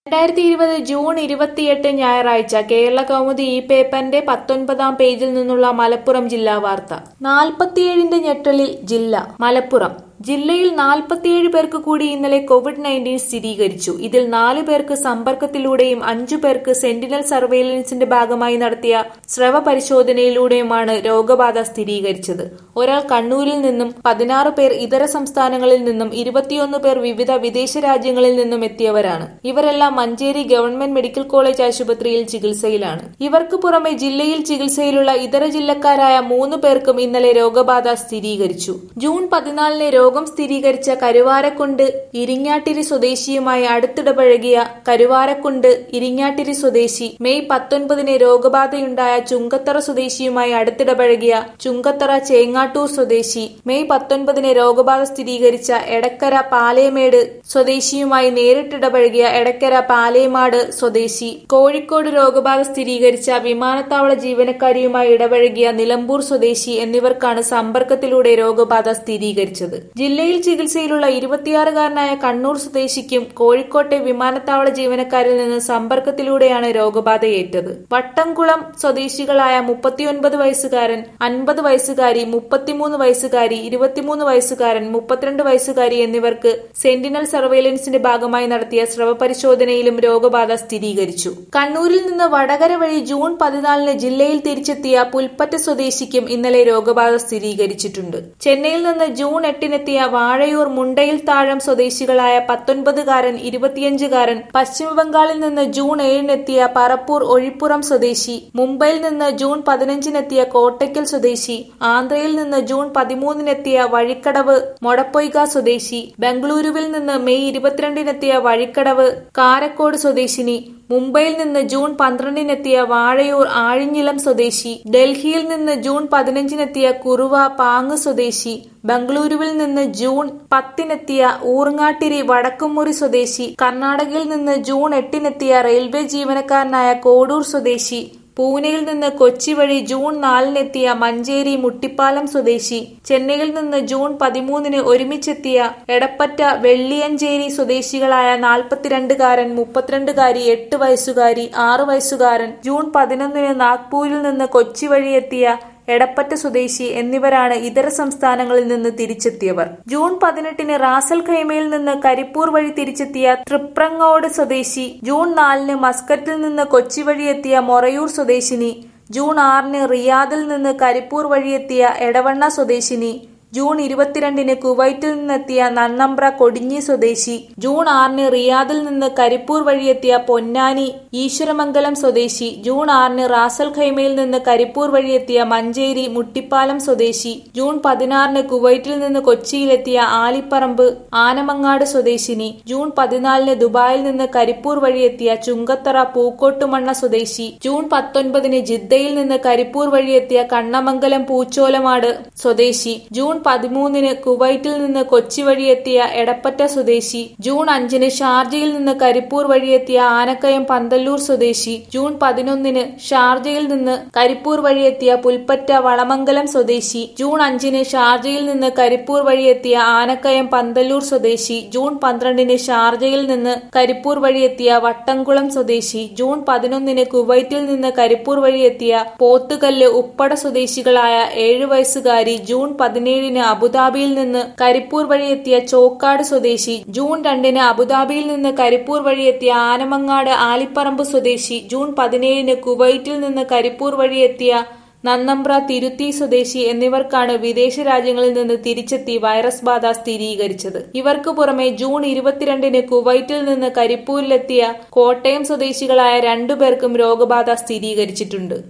രണ്ടായിരത്തി ഇരുപത് ജൂൺ ഇരുപത്തിയെട്ട് ഞായറാഴ്ച കേരള കൗമുദി ഈ പേപ്പറിന്റെ പത്തൊൻപതാം പേജിൽ നിന്നുള്ള മലപ്പുറം ജില്ലാ വാർത്ത നാൽപ്പത്തിയേഴിന്റെ ഞെട്ടലിൽ ജില്ല മലപ്പുറം ജില്ലയിൽ നാൽപ്പത്തിയേഴ് പേർക്ക് കൂടി ഇന്നലെ കോവിഡ് നയൻറ്റീൻ സ്ഥിരീകരിച്ചു ഇതിൽ നാല് പേർക്ക് സമ്പർക്കത്തിലൂടെയും അഞ്ചു പേർക്ക് സെന്റിനൽ സർവൈലൻസിന്റെ ഭാഗമായി നടത്തിയ സ്രവ പരിശോധനയിലൂടെയുമാണ് രോഗബാധ സ്ഥിരീകരിച്ചത് ഒരാൾ കണ്ണൂരിൽ നിന്നും പതിനാറ് പേർ ഇതര സംസ്ഥാനങ്ങളിൽ നിന്നും ഇരുപത്തിയൊന്ന് പേർ വിവിധ വിദേശ രാജ്യങ്ങളിൽ നിന്നും എത്തിയവരാണ് ഇവരെല്ലാം മഞ്ചേരി ഗവൺമെന്റ് മെഡിക്കൽ കോളേജ് ആശുപത്രിയിൽ ചികിത്സയിലാണ് ഇവർക്ക് പുറമെ ജില്ലയിൽ ചികിത്സയിലുള്ള ഇതര ജില്ലക്കാരായ മൂന്ന് പേർക്കും ഇന്നലെ രോഗബാധ സ്ഥിരീകരിച്ചു ജൂൺ പതിനാലിന് രോഗം സ്ഥിരീകരിച്ച കരുവാരക്കുണ്ട് ഇരിങ്ങാട്ടിരി സ്വദേശിയുമായി അടുത്തിടപഴകിയ കരുവാരക്കുണ്ട് ഇരിങ്ങാട്ടിരി സ്വദേശി മെയ് പത്തൊൻപതിന് രോഗബാധയുണ്ടായ ചുങ്കത്തറ സ്വദേശിയുമായി അടുത്തിടപഴകിയ ചുങ്കത്തറ ചേങ്ങാട്ടൂർ സ്വദേശി മെയ് പത്തൊൻപതിന് രോഗബാധ സ്ഥിരീകരിച്ച എടക്കര പാലേമേട് സ്വദേശിയുമായി നേരിട്ടിടപഴകിയ എടക്കര പാലേമാട് സ്വദേശി കോഴിക്കോട് രോഗബാധ സ്ഥിരീകരിച്ച വിമാനത്താവള ജീവനക്കാരിയുമായി ഇടപഴകിയ നിലമ്പൂർ സ്വദേശി എന്നിവർക്കാണ് സമ്പർക്കത്തിലൂടെ രോഗബാധ സ്ഥിരീകരിച്ചത് ജില്ലയിൽ ചികിത്സയിലുള്ള ഇരുപത്തിയാറുകാരനായ കണ്ണൂർ സ്വദേശിക്കും കോഴിക്കോട്ടെ വിമാനത്താവള ജീവനക്കാരിൽ നിന്ന് സമ്പർക്കത്തിലൂടെയാണ് രോഗബാധയേറ്റത് വട്ടംകുളം സ്വദേശികളായ മുപ്പത്തിയൊൻപത് വയസ്സുകാരൻ അൻപത് വയസ്സുകാരി മുപ്പത്തിമൂന്ന് വയസ്സുകാരി ഇരുപത്തിമൂന്ന് വയസ്സുകാരൻ മുപ്പത്തിരണ്ട് വയസ്സുകാരി എന്നിവർക്ക് സെന്റിനൽ സർവൈലൻസിന്റെ ഭാഗമായി നടത്തിയ സ്രവ പരിശോധനയിലും രോഗബാധ സ്ഥിരീകരിച്ചു കണ്ണൂരിൽ നിന്ന് വടകര വഴി ജൂൺ പതിനാലിന് ജില്ലയിൽ തിരിച്ചെത്തിയ പുൽപ്പറ്റ സ്വദേശിക്കും ഇന്നലെ രോഗബാധ സ്ഥിരീകരിച്ചിട്ടുണ്ട് ചെന്നൈയിൽ നിന്ന് ജൂൺ എട്ടിനെത്തിയ വാഴയൂർ മുണ്ടയിൽ താഴം സ്വദേശികളായ പത്തൊൻപതുകാരൻ ഇരുപത്തിയഞ്ചുകാരൻ പശ്ചിമബംഗാളിൽ നിന്ന് ജൂൺ ഏഴിനെത്തിയ പറപ്പൂർ ഒഴിപ്പുറം സ്വദേശി മുംബൈയിൽ നിന്ന് ജൂൺ പതിനഞ്ചിനെത്തിയ കോട്ടയ്ക്കൽ സ്വദേശി ആന്ധ്രയിൽ നിന്ന് ജൂൺ പതിമൂന്നിനെത്തിയ വഴിക്കടവ് മൊടപ്പൊയ്ക സ്വദേശി ബംഗളൂരുവിൽ നിന്ന് മെയ് ഇരുപത്തിരണ്ടിനെത്തിയ വഴിക്കടവ് കാരക്കോട് സ്വദേശിനി മുംബൈയിൽ നിന്ന് ജൂൺ പന്ത്രണ്ടിനെത്തിയ വാഴയൂർ ആഴിഞ്ഞിലം സ്വദേശി ഡൽഹിയിൽ നിന്ന് ജൂൺ പതിനഞ്ചിനെത്തിയ കുറുവ പാങ് സ്വദേശി ബംഗളൂരുവിൽ നിന്ന് ജൂൺ പത്തിനെത്തിയ ഊർങ്ങാട്ടിരി വടക്കുമുറി സ്വദേശി കർണാടകയിൽ നിന്ന് ജൂൺ എട്ടിനെത്തിയ റെയിൽവേ ജീവനക്കാരനായ കോഡൂർ സ്വദേശി പൂനെയിൽ നിന്ന് കൊച്ചി വഴി ജൂൺ നാലിനെത്തിയ മഞ്ചേരി മുട്ടിപ്പാലം സ്വദേശി ചെന്നൈയിൽ നിന്ന് ജൂൺ പതിമൂന്നിന് ഒരുമിച്ചെത്തിയ എടപ്പറ്റ വെള്ളിയഞ്ചേരി സ്വദേശികളായ നാൽപ്പത്തിരണ്ടുകാരൻ മുപ്പത്തിരണ്ടുകാരി എട്ട് വയസ്സുകാരി ആറു വയസ്സുകാരൻ ജൂൺ പതിനൊന്നിന് നാഗ്പൂരിൽ നിന്ന് കൊച്ചി വഴി എത്തിയ എടപ്പറ്റ സ്വദേശി എന്നിവരാണ് ഇതര സംസ്ഥാനങ്ങളിൽ നിന്ന് തിരിച്ചെത്തിയവർ ജൂൺ പതിനെട്ടിന് റാസൽ ഖൈമയിൽ നിന്ന് കരിപ്പൂർ വഴി തിരിച്ചെത്തിയ തൃപ്രങ്ങോട് സ്വദേശി ജൂൺ നാലിന് മസ്കറ്റിൽ നിന്ന് കൊച്ചി വഴി എത്തിയ മൊറയൂർ സ്വദേശിനി ജൂൺ ആറിന് റിയാദിൽ നിന്ന് കരിപ്പൂർ വഴിയെത്തിയ എടവണ്ണ സ്വദേശിനി ജൂൺ ഇരുപത്തിരണ്ടിന് കുവൈറ്റിൽ നിന്നെത്തിയ നന്നമ്പ്ര കൊടിഞ്ഞി സ്വദേശി ജൂൺ ആറിന് റിയാദിൽ നിന്ന് കരിപ്പൂർ വഴിയെത്തിയ പൊന്നാനി ഈശ്വരമംഗലം സ്വദേശി ജൂൺ ആറിന് റാസൽ ഖൈമയിൽ നിന്ന് കരിപ്പൂർ വഴിയെത്തിയ മഞ്ചേരി മുട്ടിപ്പാലം സ്വദേശി ജൂൺ പതിനാറിന് കുവൈറ്റിൽ നിന്ന് കൊച്ചിയിലെത്തിയ ആലിപ്പറമ്പ് ആനമങ്ങാട് സ്വദേശിനി ജൂൺ പതിനാലിന് ദുബായിൽ നിന്ന് കരിപ്പൂർ വഴിയെത്തിയ ചുങ്കത്തറ പൂക്കോട്ടുമണ്ണ സ്വദേശി ജൂൺ പത്തൊൻപതിന് ജിദ്ദയിൽ നിന്ന് കരിപ്പൂർ വഴിയെത്തിയ കണ്ണമംഗലം പൂച്ചോലമാട് സ്വദേശി ജൂൺ പതിമൂന്നിന് കുവൈറ്റിൽ നിന്ന് കൊച്ചി വഴിയെത്തിയ എടപ്പറ്റ സ്വദേശി ജൂൺ അഞ്ചിന് ഷാർജയിൽ നിന്ന് കരിപ്പൂർ വഴിയെത്തിയ ആനക്കയം പന്തല്ലൂർ സ്വദേശി ജൂൺ പതിനൊന്നിന് ഷാർജയിൽ നിന്ന് കരിപ്പൂർ വഴിയെത്തിയ പുൽപ്പറ്റ വളമംഗലം സ്വദേശി ജൂൺ അഞ്ചിന് ഷാർജയിൽ നിന്ന് കരിപ്പൂർ വഴിയെത്തിയ ആനക്കയം പന്തല്ലൂർ സ്വദേശി ജൂൺ പന്ത്രണ്ടിന് ഷാർജയിൽ നിന്ന് കരിപ്പൂർ വഴിയെത്തിയ വട്ടംകുളം സ്വദേശി ജൂൺ പതിനൊന്നിന് കുവൈറ്റിൽ നിന്ന് കരിപ്പൂർ വഴിയെത്തിയ പോത്തുകല്ല് ഉപ്പട സ്വദേശികളായ ഏഴു വയസ്സുകാരി ജൂൺ പതിനേഴിന് അബുദാബിയിൽ നിന്ന് കരിപ്പൂർ വഴിയെത്തിയ ചോക്കാട് സ്വദേശി ജൂൺ രണ്ടിന് അബുദാബിയിൽ നിന്ന് കരിപ്പൂർ വഴിയെത്തിയ ആനമങ്ങാട് ആലിപ്പറമ്പ് സ്വദേശി ജൂൺ പതിനേഴിന് കുവൈറ്റിൽ നിന്ന് കരിപ്പൂർ വഴിയെത്തിയ നന്നമ്പ്ര തിരുത്തി സ്വദേശി എന്നിവർക്കാണ് വിദേശ രാജ്യങ്ങളിൽ നിന്ന് തിരിച്ചെത്തി വൈറസ് ബാധ സ്ഥിരീകരിച്ചത് ഇവർക്ക് പുറമെ ജൂൺ ഇരുപത്തിരണ്ടിന് കുവൈറ്റിൽ നിന്ന് കരിപ്പൂരിലെത്തിയ കോട്ടയം സ്വദേശികളായ രണ്ടുപേർക്കും രോഗബാധ സ്ഥിരീകരിച്ചിട്ടുണ്ട്